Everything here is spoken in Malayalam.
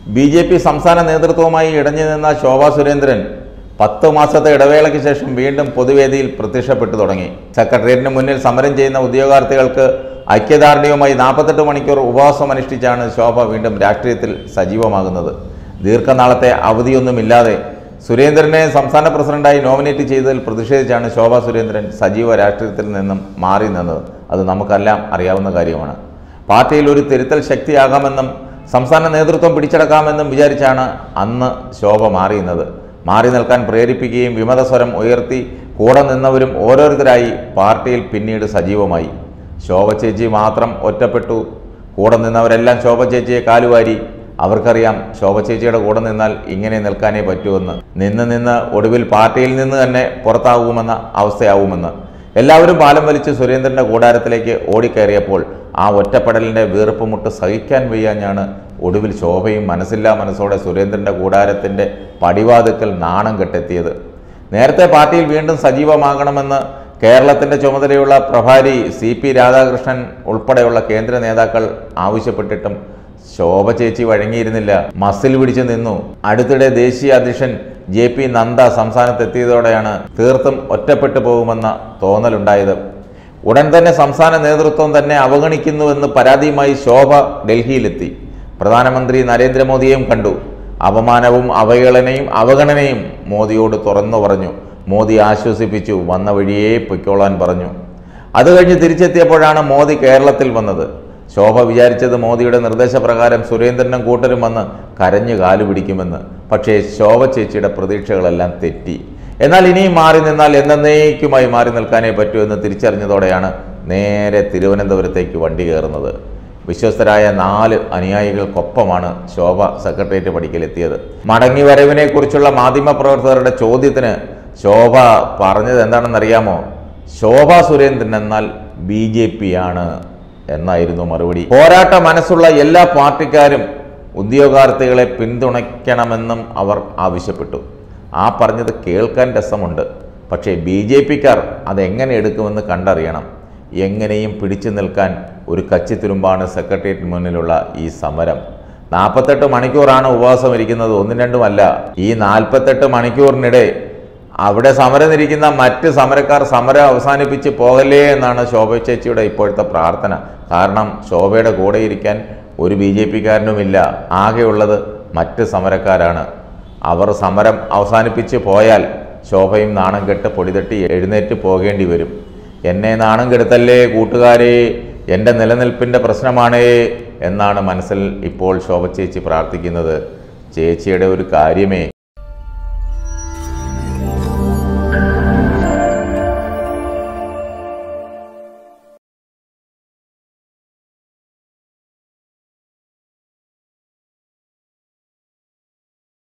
ബി ജെ പി സംസ്ഥാന നേതൃത്വവുമായി ഇടഞ്ഞു നിന്ന ശോഭാ സുരേന്ദ്രൻ പത്ത് മാസത്തെ ഇടവേളയ്ക്ക് ശേഷം വീണ്ടും പൊതുവേദിയിൽ പ്രത്യക്ഷപ്പെട്ടു തുടങ്ങി സെക്രട്ടേറിയറ്റിന് മുന്നിൽ സമരം ചെയ്യുന്ന ഉദ്യോഗാർത്ഥികൾക്ക് ഐക്യദാർഢ്യവുമായി നാൽപ്പത്തെട്ട് മണിക്കൂർ ഉപവാസം അനുഷ്ഠിച്ചാണ് ശോഭ വീണ്ടും രാഷ്ട്രീയത്തിൽ സജീവമാകുന്നത് ദീർഘനാളത്തെ അവധിയൊന്നുമില്ലാതെ സുരേന്ദ്രനെ സംസ്ഥാന പ്രസിഡന്റായി നോമിനേറ്റ് ചെയ്തതിൽ പ്രതിഷേധിച്ചാണ് ശോഭ സുരേന്ദ്രൻ സജീവ രാഷ്ട്രീയത്തിൽ നിന്നും മാറി നിന്നത് അത് നമുക്കെല്ലാം അറിയാവുന്ന കാര്യമാണ് പാർട്ടിയിൽ ഒരു തിരുത്തൽ ശക്തിയാകാമെന്നും സംസ്ഥാന നേതൃത്വം പിടിച്ചടക്കാമെന്നും വിചാരിച്ചാണ് അന്ന് ശോഭ മാറിയുന്നത് മാറി നിൽക്കാൻ പ്രേരിപ്പിക്കുകയും വിമതസ്വരം ഉയർത്തി കൂടെ നിന്നവരും ഓരോരുത്തരായി പാർട്ടിയിൽ പിന്നീട് സജീവമായി ശോഭ ചേച്ചി മാത്രം ഒറ്റപ്പെട്ടു കൂടെ നിന്നവരെല്ലാം ശോഭ ചേച്ചിയെ കാലുവാരി അവർക്കറിയാം ശോഭ ചേച്ചിയുടെ കൂടെ നിന്നാൽ ഇങ്ങനെ നിൽക്കാനേ പറ്റുമെന്ന് നിന്ന് നിന്ന് ഒടുവിൽ പാർട്ടിയിൽ നിന്ന് തന്നെ പുറത്താകുമെന്ന അവസ്ഥയാവുമെന്ന് എല്ലാവരും പാലം വലിച്ച് സുരേന്ദ്രന്റെ കൂടാരത്തിലേക്ക് ഓടിക്കയറിയപ്പോൾ ആ ഒറ്റപ്പെടലിന്റെ വീർപ്പുമുട്ട് സഹിക്കാൻ വയ്യാഞ്ഞാണ് ഒടുവിൽ ശോഭയും മനസ്സില്ലാ മനസ്സോടെ സുരേന്ദ്രന്റെ കൂടാരത്തിന്റെ പടിവാതുക്കൽ നാണം കെട്ടെത്തിയത് നേരത്തെ പാർട്ടിയിൽ വീണ്ടും സജീവമാകണമെന്ന് കേരളത്തിന്റെ ചുമതലയുള്ള പ്രഭാരി സി പി രാധാകൃഷ്ണൻ ഉൾപ്പെടെയുള്ള കേന്ദ്ര നേതാക്കൾ ആവശ്യപ്പെട്ടിട്ടും ശോഭ ചേച്ചി വഴങ്ങിയിരുന്നില്ല മസിൽ പിടിച്ചു നിന്നു അടുത്തിടെ ദേശീയ അധ്യക്ഷൻ ജെ പി നന്ദ സംസ്ഥാനത്തെത്തിയതോടെയാണ് തീർത്തും ഒറ്റപ്പെട്ടു പോകുമെന്ന തോന്നലുണ്ടായത് ഉടൻ തന്നെ സംസ്ഥാന നേതൃത്വം തന്നെ അവഗണിക്കുന്നുവെന്ന് പരാതിയുമായി ശോഭ ഡൽഹിയിലെത്തി പ്രധാനമന്ത്രി നരേന്ദ്രമോദിയെയും കണ്ടു അപമാനവും അവഹേളനയും അവഗണനയും മോദിയോട് തുറന്നു പറഞ്ഞു മോദി ആശ്വസിപ്പിച്ചു വന്ന വഴിയേ പൊയ്ക്കോളാൻ പറഞ്ഞു അത് കഴിഞ്ഞ് തിരിച്ചെത്തിയപ്പോഴാണ് മോദി കേരളത്തിൽ വന്നത് ശോഭ വിചാരിച്ചത് മോദിയുടെ നിർദ്ദേശപ്രകാരം സുരേന്ദ്രനും കൂട്ടരും വന്ന് കരഞ്ഞു കാലു പിടിക്കുമെന്ന് പക്ഷേ ശോഭ ചേച്ചിയുടെ പ്രതീക്ഷകളെല്ലാം തെറ്റി എന്നാൽ ഇനിയും മാറി നിന്നാൽ എന്നേക്കുമായി മാറി നിൽക്കാനേ പറ്റൂ എന്ന് തിരിച്ചറിഞ്ഞതോടെയാണ് നേരെ തിരുവനന്തപുരത്തേക്ക് വണ്ടി കയറുന്നത് വിശ്വസ്തരായ നാല് അനുയായികൾക്കൊപ്പമാണ് ശോഭ സെക്രട്ടേറിയറ്റ് പടിക്കലെത്തിയത് മടങ്ങി വരവിനെ കുറിച്ചുള്ള മാധ്യമപ്രവർത്തകരുടെ ചോദ്യത്തിന് ശോഭ പറഞ്ഞത് എന്താണെന്നറിയാമോ ശോഭ സുരേന്ദ്രൻ എന്നാൽ ബി ജെ പി ആണ് എന്നായിരുന്നു മറുപടി പോരാട്ട മനസ്സുള്ള എല്ലാ പാർട്ടിക്കാരും ഉദ്യോഗാർത്ഥികളെ പിന്തുണയ്ക്കണമെന്നും അവർ ആവശ്യപ്പെട്ടു ആ പറഞ്ഞത് കേൾക്കാൻ രസമുണ്ട് പക്ഷേ ബി ജെ പിക്കാർ അതെങ്ങനെ എടുക്കുമെന്ന് കണ്ടറിയണം എങ്ങനെയും പിടിച്ചു നിൽക്കാൻ ഒരു കച്ചിത്തുരുമ്പാണ് സെക്രട്ടേറിയറ്റിന് മുന്നിലുള്ള ഈ സമരം നാൽപ്പത്തെട്ട് മണിക്കൂറാണ് ഉപവാസം ഇരിക്കുന്നത് ഒന്നും രണ്ടുമല്ല ഈ നാൽപ്പത്തെട്ട് മണിക്കൂറിനിടെ അവിടെ സമരനിരിക്കുന്ന മറ്റ് സമരക്കാർ സമരം അവസാനിപ്പിച്ച് പോകല്ലേ എന്നാണ് ശോഭ ചേച്ചിയുടെ ഇപ്പോഴത്തെ പ്രാർത്ഥന കാരണം ശോഭയുടെ കൂടെ ഇരിക്കാൻ ഒരു ബി ജെ പിക്കാരനുമില്ല ആകെയുള്ളത് മറ്റ് സമരക്കാരാണ് അവർ സമരം അവസാനിപ്പിച്ച് പോയാൽ ശോഭയും നാണം കെട്ട് പൊടിതട്ടി എഴുന്നേറ്റ് പോകേണ്ടി വരും എന്നെ നാണം കെടുത്തല്ലേ കൂട്ടുകാരെ എൻ്റെ നിലനിൽപ്പിൻ്റെ പ്രശ്നമാണേ എന്നാണ് മനസ്സിൽ ഇപ്പോൾ ശോഭ ചേച്ചി പ്രാർത്ഥിക്കുന്നത് ചേച്ചിയുടെ ഒരു കാര്യമേ